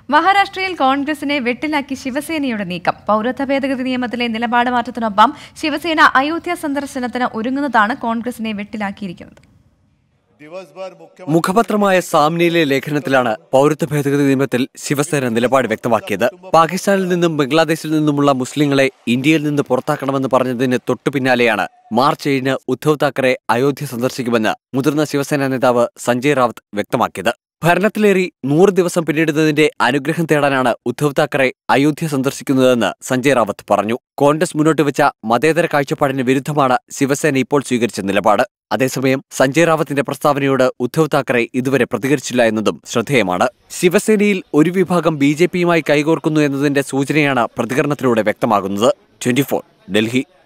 മഹാരാഷ്ട്രയിൽ കോൺഗ്രസിനെ വെട്ടിലാക്കി ശിവസേനയുടെ നീക്കം പൗരത്വ ഭേദഗതി നിയമത്തിലെ നിലപാട് മാറ്റത്തിനൊപ്പം ശിവസേന അയോധ്യ സന്ദർശനത്തിന് ഒരുങ്ങുന്നതാണ് കോൺഗ്രസിനെ വെട്ടിലാക്കിയിരിക്കുന്നത് മുഖപത്രമായ സാമ്നിയിലെ ലേഖനത്തിലാണ് പൗരത്വ ഭേദഗതി നിയമത്തിൽ ശിവസേന നിലപാട് വ്യക്തമാക്കിയത് പാകിസ്ഥാനിൽ നിന്നും ബംഗ്ലാദേശിൽ നിന്നുമുള്ള മുസ്ലിങ്ങളെ ഇന്ത്യയിൽ നിന്ന് പുറത്താക്കണമെന്ന് പറഞ്ഞതിന് തൊട്ടു പിന്നാലെയാണ് മാർച്ച് ഏഴിന് ഉദ്ധവ് താക്കറെ അയോധ്യ സന്ദർശിക്കുമെന്ന് മുതിർന്ന ശിവസേന നേതാവ് സഞ്ജയ് റാവത്ത് വ്യക്തമാക്കിയത് ഭരണത്തിലേറി നൂറ് ദിവസം പിന്നിടുന്നതിന്റെ അനുഗ്രഹം തേടാനാണ് ഉദ്ധവ് താക്കറെ അയോധ്യ സന്ദർശിക്കുന്നതെന്ന് സഞ്ജയ് റാവത്ത് പറഞ്ഞു കോൺഗ്രസ് മുന്നോട്ട് വെച്ച മതേതര കാഴ്ചപ്പാടിന് വിരുദ്ധമാണ് ശിവസേന ഇപ്പോൾ സ്വീകരിച്ച നിലപാട് അതേസമയം സഞ്ജയ് റാവത്തിന്റെ പ്രസ്താവനയോട് ഉദ്ധവ് താക്കറെ ഇതുവരെ പ്രതികരിച്ചില്ല എന്നതും ശ്രദ്ധേയമാണ് ശിവസേനയിൽ ഒരു വിഭാഗം ബി ജെ പിയുമായി കൈകോർക്കുന്നു എന്നതിന്റെ സൂചനയാണ് പ്രതികരണത്തിലൂടെ വ്യക്തമാകുന്നത് ട്വന്റി ഡൽഹി